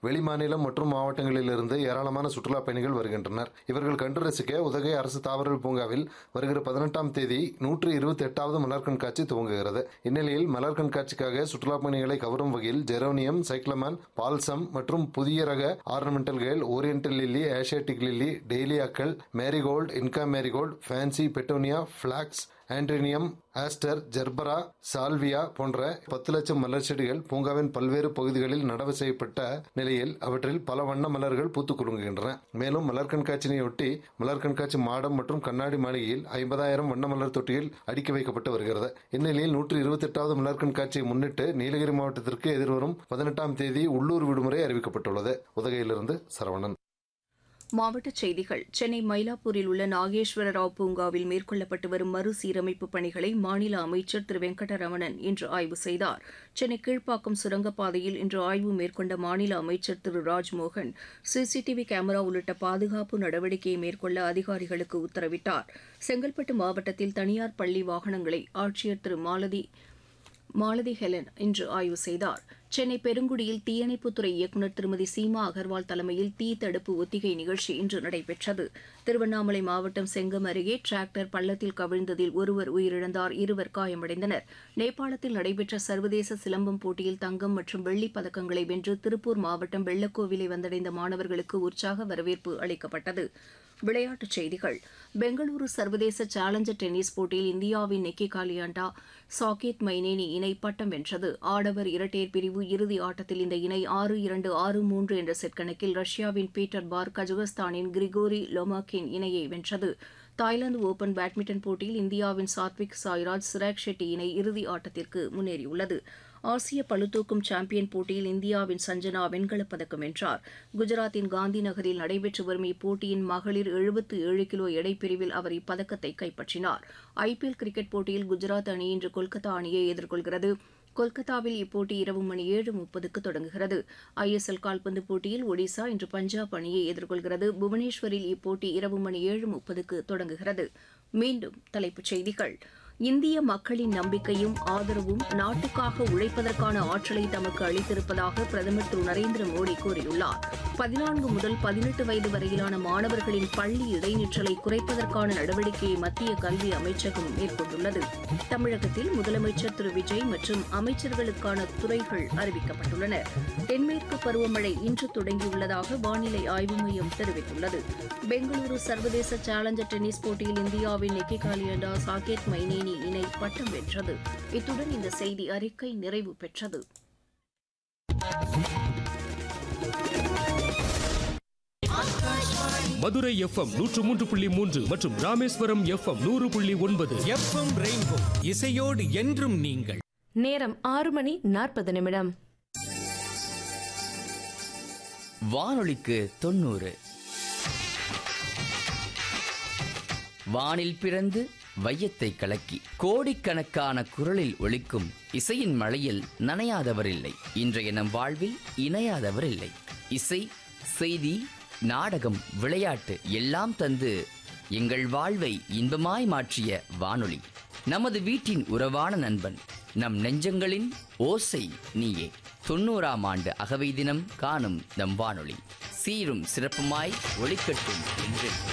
வெளிமாநிலம் மற்றும் மாவட்டங்களிலிருந்து ஏராளமான சுற்றுலா பயணிகள் வருகின்றனர் இவர்கள் கண்டு ரசிக்க உதகை அரசு தாவரவியல் பூங்காவில் வருகிற பதினெட்டாம் தேதி நூற்று இருபத்தி எட்டாவது மலர் கண்காட்சி துவங்குகிறது இந்நிலையில் மலர் கண்காட்சிக்காக சுற்றுலா பயணிகளை கவரும் வகையில் ஜெரோனியம் சைக்ளமன் பால்சம் மற்றும் புதிய ரக ஆர்னமெண்டல்கள் ஓரியன்டல் லில்லி ஏஷியாட்டிக் லில்லி டெய்லியாக்கள் marigold Inca marigold fancy petunia phlox anthurium aster gerbera salvia போன்ற பத்து லட்சம் மலர் செடிகள் பூங்காவின் பல்வேறு பகுதிகளில் நடவு செய்யப்பட்ட நிலையில் அவற்றில் பல வண்ண மலர்கள் பூத்துக் குலுங்குகின்றன மேலும் மலர் கண்காட்சியினையொட்டி மலர் கண்காட்சி மாடம் மற்றும் கண்ணாடி மாளிகையில் ஐம்பதாயிரம் வண்ண மலர் தொட்டியில் அடுக்கி வைக்கப்பட்டு வருகிறது இந்நிலையில் நூற்று இருபத்தி எட்டாவது மலர் கண்காட்சியை முன்னிட்டு நீலகிரி மாவட்டத்திற்கு எதிர்வரும் பதினெட்டாம் தேதி உள்ளூர் விடுமுறை அறிவிக்கப்பட்டுள்ளது உதகையிலிருந்து சரவணன் மாவட்டச் செய்திகள் சென்னை மயிலாப்பூரில் உள்ள நாகேஸ்வர ராவ் பூங்காவில் மேற்கொள்ளப்பட்டு வரும் மறுசீரமைப்பு பணிகளை மாநில அமைச்சர் திரு வெங்கடரமணன் இன்று ஆய்வு செய்தார் சென்னை கீழ்ப்பாக்கம் சுரங்கப்பாதையில் இன்று ஆய்வு மேற்கொண்ட மாநில அமைச்சர் திரு ராஜ்மோகன் சிசிடிவி கேமரா உள்ளிட்ட பாதுகாப்பு நடவடிக்கையை மேற்கொள்ள அதிகாரிகளுக்கு உத்தரவிட்டார் செங்கல்பட்டு மாவட்டத்தில் தனியார் பள்ளி வாகனங்களை ஆட்சியர் திரு மாலதி மாலதி ஹெலன் இன்று ஆய்வு செய்தார் சென்னை பெருங்குடியில் தீயணைப்புத்துறை இயக்குநர் திருமதி சீமா அகர்வால் தலைமையில் தீ தடுப்பு ஒத்திகை நிகழ்ச்சி இன்று நடைபெற்றது திருவண்ணாமலை மாவட்டம் செங்கம் அருகே டிராக்டர் பள்ளத்தில் கவிழ்ந்ததில் ஒருவர் உயிரிழந்தார் இருவர் காயமடைந்தனர் நேபாளத்தில் நடைபெற்ற சர்வதேச சிலம்பம் போட்டியில் தங்கம் மற்றும் வெள்ளிப் பதக்கங்களை வென்று திருப்பூர் மாவட்டம் வெள்ளக்கோவிலை வந்தடைந்த மாணவர்களுக்கு உற்சாக வரவேற்பு அளிக்கப்பட்டது விளையாட்டுச் செய்திகள் பெங்களூரு சர்வதேச சேலஞ்சர் டென்னிஸ் போட்டியில் இந்தியாவின் நெக்கி காலியாண்டா சாகேத் மைனேனி இணை பட்டம் வென்றது ஆடவர் இரட்டையர் பிரிவு இறுதி ஆட்டத்தில் இந்த இணை ஆறு இரண்டு ஆறு மூன்று என்ற செட் கணக்கில் ரஷ்யாவின் பீட்டர் பார் கஜகஸ்தானின் கிரிகோரி லொமாக்கின் இணையை வென்றது தாய்லாந்து ஓபன் பேட்மிண்டன் போட்டியில் இந்தியாவின் சாத்விக் சாய்ராஜ் சிராக் ஷெட்டி இணை இறுதி ஆட்டத்திற்கு முன்னேறியுள்ளது ஆசிய பளுதூக்கும் சாம்பியன் போட்டியில் இந்தியாவின் சஞ்சனா வெண்கலப் பதக்கம் வென்றார் குஜராத்தின் காந்தி நகரில் நடைபெற்று வரும் இப்போட்டியின் மகளிர் எழுபத்து ஏழு கிலோ எடைப்பிரிவில் அவர் இப்பதக்கத்தை கைப்பற்றினார் ஐபிஎல் கிரிக்கெட் போட்டியில் குஜராத் அணி இன்று கொல்கத்தா அணியை எதிர்கொள்கிறது கொல்கத்தாவில் இப்போட்டி இரவு மணி ஏழு முப்பதுக்கு தொடங்குகிறது ஐஎஸ்எல் கால்பந்து போட்டியில் ஒடிசா இன்று பஞ்சாப் அணியை எதிர்கொள்கிறது புவனேஸ்வரில் இப்போட்டி இரவு மணி ஏழு முப்பதுக்கு தொடங்குகிறது மீண்டும் தலைப்புச் செய்திகள் இந்திய மக்களின் நம்பிக்கையும் ஆதரவும் நாட்டுக்காக உழைப்பதற்கான ஆற்றலை தமக்கு அளித்திருப்பதாக பிரதமர் திரு நரேந்திர மோடி கூறியுள்ளார் பதினான்கு முதல் பதினெட்டு வயது வரையிலான மாணவர்களின் பள்ளி இடைநிற்றலை குறைப்பதற்கான நடவடிக்கையை மத்திய கல்வி அமைச்சகம் மேற்கொண்டுள்ளது தமிழகத்தில் முதலமைச்சர் திரு விஜய் மற்றும் அமைச்சர்களுக்கான துறைகள் அறிவிக்கப்பட்டுள்ளன தென்மேற்கு பருவமழை இன்று தொடங்கியுள்ளதாக வானிலை ஆய்வு மையம் தெரிவித்துள்ளது பெங்களூரு சர்வதேச சேலஞ்சர் டென்னிஸ் போட்டியில் இந்தியாவின் நெக்கி காலியண்டா சாகேத் மைனேனி இணை பட்டம் வென்றது இத்துடன் இந்த செய்தி அறிக்கை நிறைவு பெற்றது மதுரை எஃப்எம் நூற்று மூன்று புள்ளி மூன்று மற்றும் ராமேஸ்வரம் எஃப்எம் நூறு புள்ளி ஒன்பது எஃப்எம் ரெயின்போ இசையோடு என்றும் நீங்கள் நேரம் ஆறு மணி நாற்பது நிமிடம் வானொலிக்கு தொண்ணூறு வானில் பிறந்து வையத்தை கலக்கி கோடிக்கணக்கான குரலில் ஒலிக்கும் இசையின் மழையில் நனையாதவர் இல்லை இன்றைய நம் வாழ்வில் இணையாதவர் இல்லை இசை செய்தி நாடகம் விளையாட்டு எல்லாம் தந்து எங்கள் வாழ்வை இன்பமாய் மாற்றிய வானொலி நமது வீட்டின் உறவான நண்பன் நம் நெஞ்சங்களின் ஓசை நீயே தொண்ணூறாம் ஆண்டு அகவை தினம் காணும் நம் வானொலி சீரும் சிறப்புமாய் ஒளிக்கட்டும் என்று